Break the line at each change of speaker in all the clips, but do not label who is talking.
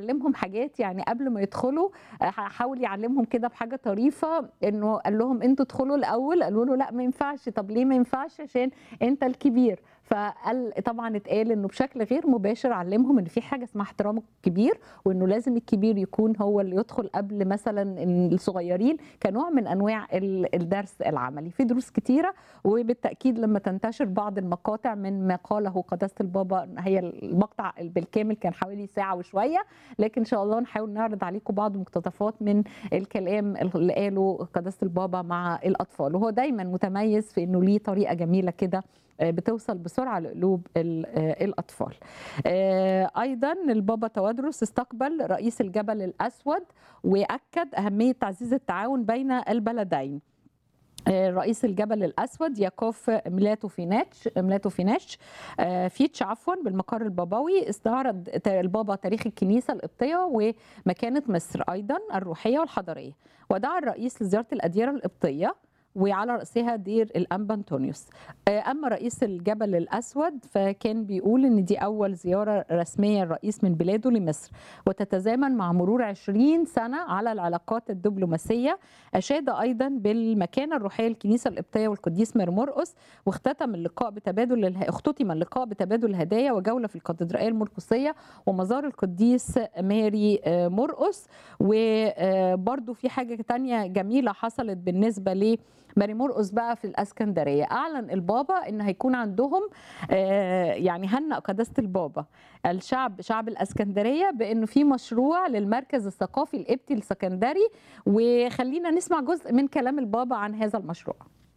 علمهم حاجات يعني قبل ما يدخلوا آه، حاول يعلمهم كده بحاجه طريفه انه قال لهم انتوا ادخلوا الاول قالوا له لا ما ينفعش طب ليه ما ينفعش عشان انت الكبير فقال طبعا اتقال انه بشكل غير مباشر علمهم ان في حاجه اسمها احترام الكبير وانه لازم الكبير يكون هو اللي يدخل قبل مثلا الصغيرين كنوع من انواع ال- الدرس العملي في دروس كتيره وبالتاكيد لما تنتشر بعض المقاطع من ما قاله قداسه البابا هي المقطع بالكامل كان حوالي ساعه وشويه لكن ان شاء الله نحاول نعرض عليكم بعض مقتطفات من الكلام اللي قاله قداسه البابا مع الاطفال وهو دايما متميز في انه ليه طريقه جميله كده آه، بتوصل بسرعه لقلوب ال- آه، الاطفال. آه، ايضا البابا توادرس استقبل رئيس الجبل الاسود واكد اهميه تعزيز التعاون بين البلدين. آه، رئيس الجبل الاسود ياكوف ميلاتوفيناتش ميلاتوفيناتش آه، فيتش عفوا بالمقر البابوي استعرض تا- البابا تاريخ الكنيسه القبطيه ومكانه مصر ايضا الروحيه والحضاريه ودعا الرئيس لزياره الاديره القبطيه وعلى رأسها دير الأنبا أنطونيوس آه، أما رئيس الجبل الأسود فكان بيقول إن دي أول زيارة رسمية الرئيس من بلاده لمصر وتتزامن مع مرور 20 سنة على العلاقات الدبلوماسية أشاد أيضا بالمكانة الروحية للكنيسة القبطية والقديس مير مرقس واختتم اللقاء بتبادل اله- اختتم اللقاء بتبادل الهدايا وجولة في الكاتدرائية المرقسية ومزار القديس ماري آه، مرقس وبرضو في حاجة تانية جميلة حصلت بالنسبة ل ماري مرقس بقى في الاسكندريه اعلن البابا ان هيكون عندهم آه، يعني هنأ قداسه البابا الشعب شعب الاسكندريه بانه في مشروع للمركز الثقافي القبطي السكندري وخلينا نسمع جزء من كلام البابا عن هذا المشروع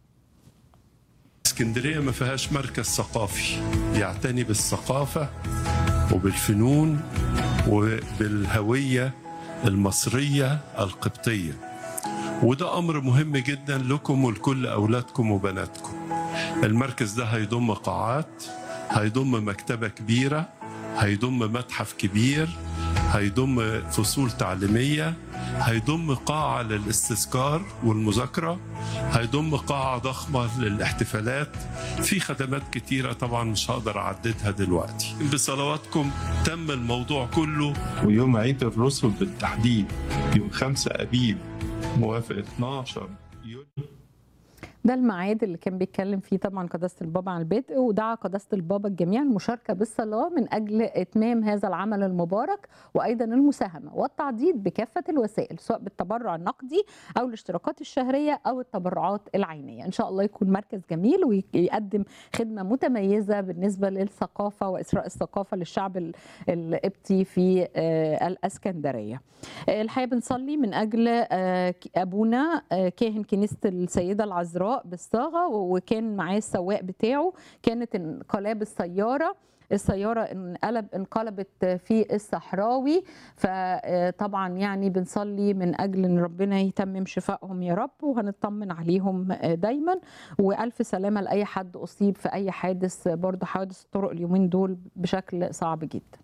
اسكندريه ما فيهاش مركز ثقافي يعتني بالثقافه وبالفنون وبالهويه المصريه القبطيه وده امر مهم جدا لكم ولكل اولادكم وبناتكم المركز ده هيضم قاعات هيضم مكتبه كبيره هيضم متحف كبير هيضم فصول تعليميه هيضم قاعه للاستذكار والمذاكره هيضم قاعه ضخمه للاحتفالات في خدمات كتيره طبعا مش هقدر اعددها دلوقتي بصلواتكم تم الموضوع كله
ويوم عيد الرسل بالتحديد يوم 5 أبيب موافق 12 يوليو
ده الميعاد اللي كان بيتكلم فيه طبعا قداسه البابا عن البدء ودعا قداسه البابا الجميع المشاركه بالصلاه من اجل اتمام هذا العمل المبارك وايضا المساهمه والتعضيد بكافه الوسائل سواء بالتبرع النقدي او الاشتراكات الشهريه او التبرعات العينيه ان شاء الله يكون مركز جميل ويقدم خدمه متميزه بالنسبه للثقافه واسراء الثقافه للشعب ال- القبطي في آه، الاسكندريه آه، الحقيقه بنصلي من اجل آه، ك- ابونا آه، كاهن كنيسه السيده العذراء بالصاغه و- وكان معاه السواق بتاعه كانت انقلاب السياره السيارة انقلب انقلبت في الصحراوي فطبعا يعني بنصلي من أجل أن ربنا يتمم شفائهم يا رب وهنطمن عليهم دايما وألف سلامة لأي حد أصيب في أي حادث برضه حوادث الطرق اليومين دول بشكل صعب جدا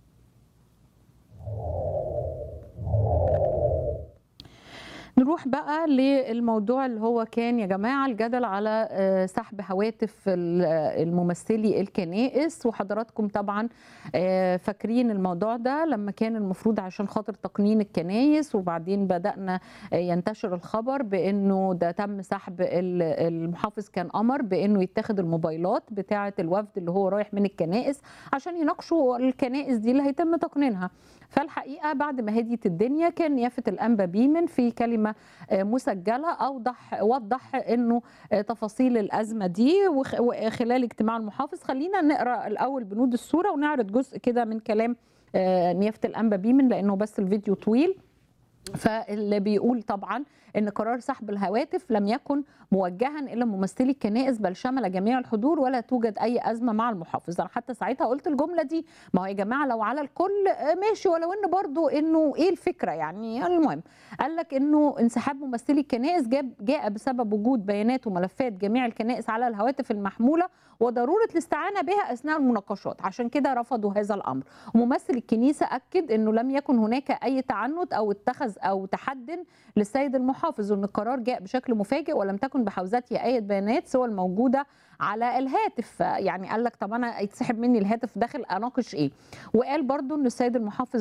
نروح بقى للموضوع اللي هو كان يا جماعة الجدل على آه، سحب هواتف ال- آه، الممثلي الكنائس وحضراتكم طبعا آه، فاكرين الموضوع ده لما كان المفروض عشان خاطر تقنين الكنائس وبعدين بدأنا آه، ينتشر الخبر بأنه ده تم سحب ال- المحافظ كان أمر بأنه يتاخد الموبايلات بتاعة الوفد اللي هو رايح من الكنائس عشان يناقشوا الكنائس دي اللي هيتم تقنينها فالحقيقه بعد ما هديت الدنيا كان يافت الانبا بيمن في كلمه آه، مسجله اوضح وضح انه آه، تفاصيل الازمه دي وخ- وخلال اجتماع المحافظ خلينا نقرا الاول بنود الصوره ونعرض جزء كده من كلام آه، نيافه الانبا بيمن لانه بس الفيديو طويل فاللي بيقول طبعا ان قرار سحب الهواتف لم يكن موجها الى ممثلي الكنائس بل شمل جميع الحضور ولا توجد اي ازمه مع المحافظ انا حتى ساعتها قلت الجمله دي ما هو يا جماعه لو على الكل آه، ماشي ولو ان برضو انه ايه الفكره يعني المهم قال لك انه انسحاب ممثلي الكنائس جاب جاء بسبب وجود بيانات وملفات جميع الكنائس على الهواتف المحموله وضروره الاستعانه بها اثناء المناقشات عشان كده رفضوا هذا الامر وممثل الكنيسه اكد انه لم يكن هناك اي تعنت او اتخذ او تحد للسيد المحافظ وان القرار جاء بشكل مفاجئ ولم تكن بحوزته اي بيانات سوى الموجوده على الهاتف يعني قال لك طب انا يتسحب مني الهاتف داخل اناقش ايه وقال برضو ان السيد المحافظ